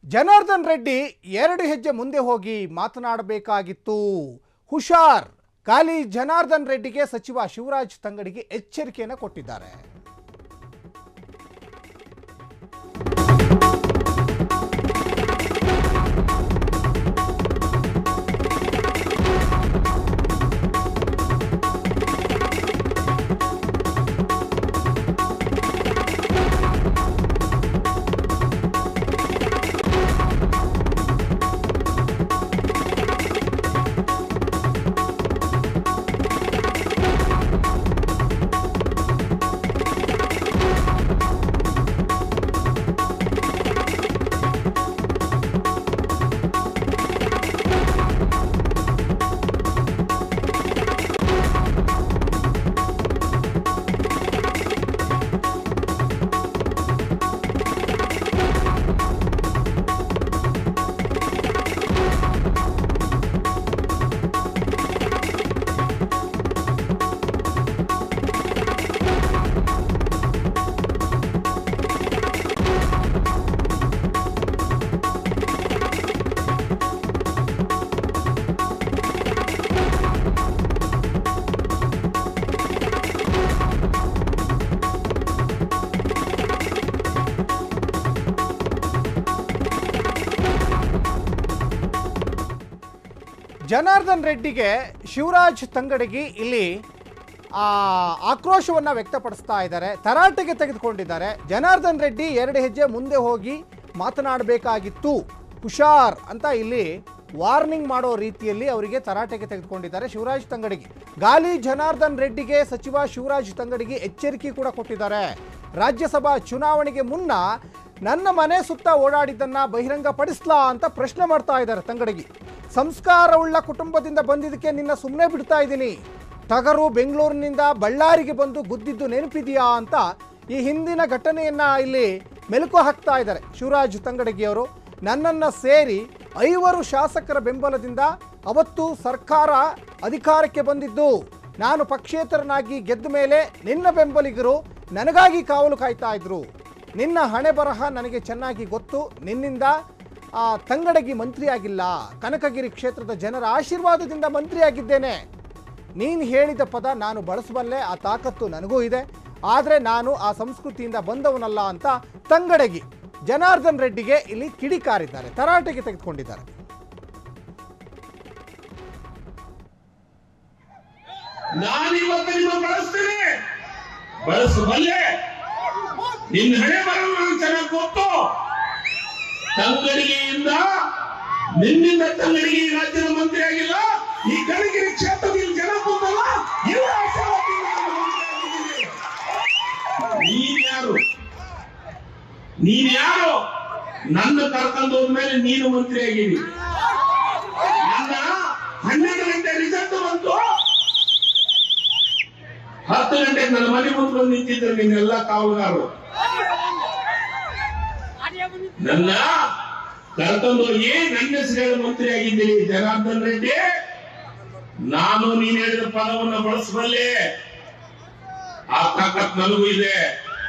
ಜನಾರ್ದನ್ ರೆಡ್ಡಿ ಎರಡು ಹೆಜ್ಜೆ ಮುಂದೆ ಹೋಗಿ ಮಾತನಾಡಬೇಕಾಗಿತ್ತು ಹುಷಾರ್ ಖಾಲಿ ಜನಾರ್ದನ್ ರೆಡ್ಡಿಗೆ ಸಚಿವ ಶಿವರಾಜ್ ತಂಗಡಿಗೆ ಎಚ್ಚರಿಕೆಯನ್ನು ಕೊಟ್ಟಿದ್ದಾರೆ ಜನಾರ್ದನ್ ರೆಡ್ಡಿಗೆ ಶಿವರಾಜ್ ತಂಗಡಗಿ ಇಲ್ಲಿ ಆ, ಆಕ್ರೋಶವನ್ನ ವ್ಯಕ್ತಪಡಿಸ್ತಾ ಇದ್ದಾರೆ ತರಾಟೆಗೆ ತೆಗೆದುಕೊಂಡಿದ್ದಾರೆ ಜನಾರ್ದನ್ ರೆಡ್ಡಿ ಎರಡು ಹೆಜ್ಜೆ ಮುಂದೆ ಹೋಗಿ ಮಾತನಾಡಬೇಕಾಗಿತ್ತು ಹುಷಾರ್ ಅಂತ ಇಲ್ಲಿ ವಾರ್ನಿಂಗ್ ಮಾಡೋ ರೀತಿಯಲ್ಲಿ ಅವರಿಗೆ ತರಾಟೆಗೆ ತೆಗೆದುಕೊಂಡಿದ್ದಾರೆ ಶಿವರಾಜ್ ತಂಗಡಗಿ ಗಾಲಿ ಜನಾರ್ದನ್ ರೆಡ್ಡಿಗೆ ಸಚಿವ ಶಿವರಾಜ್ ತಂಗಡಗಿ ಎಚ್ಚರಿಕೆ ಕೂಡ ಕೊಟ್ಟಿದ್ದಾರೆ ರಾಜ್ಯಸಭಾ ಚುನಾವಣೆಗೆ ಮುನ್ನ ನನ್ನ ಮನೆ ಸುತ್ತ ಓಡಾಡಿದ್ದನ್ನ ಬಹಿರಂಗಪಡಿಸ್ಲಾ ಅಂತ ಪ್ರಶ್ನೆ ಮಾಡ್ತಾ ಇದ್ದಾರೆ ತಂಗಡಗಿ ಸಂಸ್ಕಾರವುಳ್ಳ ಕುಟುಂಬದಿಂದ ಬಂದಿದ್ದಕ್ಕೆ ನಿನ್ನ ಸುಮ್ಮನೆ ಬಿಡ್ತಾ ಇದ್ದೀನಿ ಟಗರು ಬೆಂಗಳೂರಿನಿಂದ ಬಳ್ಳಾರಿಗೆ ಬಂದು ಗುದ್ದಿದ್ದು ನೆನಪಿದೆಯಾ ಅಂತ ಈ ಹಿಂದಿನ ಘಟನೆಯನ್ನ ಇಲ್ಲಿ ಮೆಲುಕು ಹಾಕ್ತಾ ಇದ್ದಾರೆ ಶಿವರಾಜ್ ತಂಗಡಗಿಯವರು ನನ್ನನ್ನು ಸೇರಿ ಐವರು ಶಾಸಕರ ಬೆಂಬಲದಿಂದ ಅವತ್ತು ಸರ್ಕಾರ ಅಧಿಕಾರಕ್ಕೆ ಬಂದಿದ್ದು ನಾನು ಪಕ್ಷೇತರನಾಗಿ ಗೆದ್ದ ಮೇಲೆ ನಿನ್ನ ಬೆಂಬಲಿಗರು ನನಗಾಗಿ ಕಾವಲು ಕಾಯ್ತಾ ಇದ್ರು ನಿನ್ನ ಹಣೆ ಬರಹ ನನಗೆ ಚೆನ್ನಾಗಿ ಗೊತ್ತು ನಿನ್ನಿಂದ ಆ, ತಂಗಡಗಿ ಮಂತ್ರಿಯಾಗಿಲ್ಲ ಕನಕಗಿರಿ ಕ್ಷೇತ್ರದ ಜನರ ಆಶೀರ್ವಾದದಿಂದ ಮಂತ್ರಿಯಾಗಿದ್ದೇನೆ ನೀನು ಹೇಳಿದ ಪದ ನಾನು ಬಳಸಬಲ್ಲೆ ಆ ತಾಕತ್ತು ನನಗೂ ಇದೆ ಆದರೆ ನಾನು ಆ ಸಂಸ್ಕೃತಿಯಿಂದ ಬಂದವನಲ್ಲ ಅಂತ ತಂಗಡಗಿ ಜನಾರ್ದನ್ ರೆಡ್ಡಿಗೆ ಇಲ್ಲಿ ಕಿಡಿಕಾರಿದ್ದಾರೆ ತರಾಟೆಗೆ ತೆಗೆದುಕೊಂಡಿದ್ದಾರೆ ನಾನಿವತ್ತು ನಿಮ್ಮ ಬಳಸ್ತೀನಿ ಬಳಸಬಲ್ಲೆ ನಿನ್ನ ಹಣೆ ಬರಲು ನನಗೆ ಚೆನ್ನಾಗಿ ಗೊತ್ತು ತಂಗಡಿಗೆಯಿಂದ ನಿನ್ನಿಂದ ತಂಗಡಿಗೆ ಈ ರಾಜ್ಯದ ಮಂತ್ರಿ ಆಗಿಲ್ಲ ಈ ಕನಗಿರಿ ಕ್ಷೇತ್ರದಲ್ಲಿ ಜನ ಬಂದಲ್ಲ ಇವರ ಆಶೀರ್ವಾದದಿಂದ ನಾನು ಮಂತ್ರಿ ಆಗಿದ್ದೀನಿ. ನೀನ್ ಯಾರು ನೀನ್ ಯಾರು ನನ್ನ ಕರ್ಕೊಂಡು ಹೋದ್ಮೇಲೆ ನೀನು ಮಂತ್ರಿ ಆಗಿದಿ ನನ್ನ ಹನ್ನೆರಡು ಗಂಟೆ ರಿಸಲ್ಟ್ ಬಂತು ಹತ್ತು ಗಂಟೆಗೆ ನನ್ನ ಮನೆ ಮುಂದೆ ಬಂದು ನಿಂತಿದ್ರು ನಿನ್ನೆಲ್ಲ ಕಾವಲುಗಾರರು ನನ್ನ ಕರ್ಕೊಂಡು ಹೋಗಿ ನನ್ನ ಹೆಸರು ಹೇಳಿ ಮಂತ್ರಿ ಆಗಿದ್ದೀನಿ ಜನಾರ್ದನ್ ರೆಡ್ಡಿ ನಾನು ನೀನ್ ಹೇಳಿದ ಪದವನ್ನ ಬಳಸಬಲ್ಲೆ ಆ ತಾಕತ್ ನನಗೂ ಇದೆ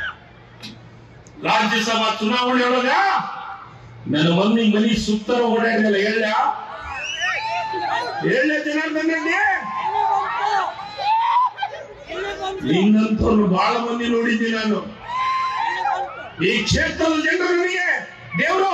ರಾಜ್ಯಸಭಾ ಚುನಾವಣೆ ಒಳಗ ನನ್ನ ಮಂದಿ ಮನಿ ಸುತ್ತರ ಓಡಾಡಿದಲ್ಲ ಹೇಳ ಹೇಳ ಜನಾರ್ದನ್ ರೆಡ್ಡಿ ನಿನ್ನಂತವ್ರು ಬಹಳ ಮಂದಿ ನೋಡಿದ್ದೀನಿ ನಾನು ಈ ಕ್ಷೇತ್ರದ ಜನರು ನನಗೆ ದೇವರು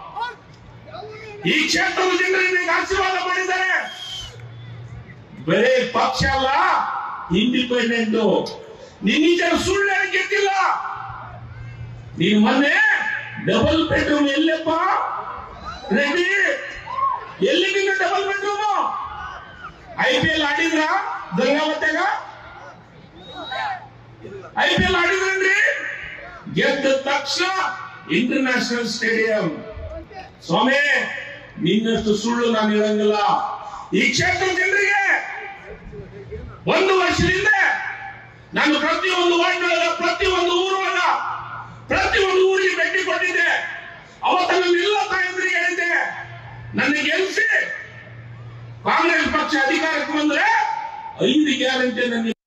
ಈ ಕ್ಷೇತ್ರದ ಜನರು ನಿನಗೆ ಆಶೀರ್ವಾದ ಮಾಡಿದ್ದಾರೆ ಬರೇ ಪಕ್ಷ ಅಲ್ಲ ಇಂಡಿಪೆಂಡೆಂಟ್ ನಿನ್ನ ಸುಳ್ಳು ಹೇಳಿ ಗೆದ್ದಿಲ್ಲ ನೀನು ಮೊನ್ನೆ ಡಬಲ್ ಬೆಡ್ರೂಮ್ ಎಲ್ಲಪ್ಪ ರೆಡ್ಡಿ ಎಲ್ಲಿ ನಿನ್ನ double bedroom I P L ಆಡಿದ್ರ ಗಂಗಾವತ್ಯಾಗ ಐ ಪಿ ಎಲ್ ಆಡಿದ್ರನ್ರಿ ಗೆದ್ದ ತಕ್ಷಣ ಇಂಟರ್ನ್ಯಾಷನಲ್ ಸ್ಟೇಡಿಯಂ ಸ್ವಾಮಿ ನಿನ್ನಷ್ಟು ಸುಳ್ಳು ನಾನು ಹೇಳಂಗಿಲ್ಲ ಈ ಕ್ಷೇತ್ರದ ಜನರಿಗೆ ಒಂದು ವರ್ಷದಿಂದ ನಾನು ಪ್ರತಿಯೊಂದು ವಾರ್ಡ್ನೊಳಗ ಪ್ರತಿಯೊಂದು ಊರೊಳಗ ಪ್ರತಿಯೊಂದು ಊರಿಗೆ ಭೇಟಿ ಕೊಟ್ಟಿದ್ದೆ ಅವತ್ತ ನನ್ನೆಲ್ಲ ತಾಯಂದ್ರಿಗೆ ಹೇಳಿದ್ದೆ ನನಗೆ ಗೆಲ್ಸಿ ಕಾಂಗ್ರೆಸ್ ಪಕ್ಷ ಅಧಿಕಾರಕ್ಕೆ ಬಂದ್ರೆ ಐದು ಗ್ಯಾರಂಟಿ ನನಗೆ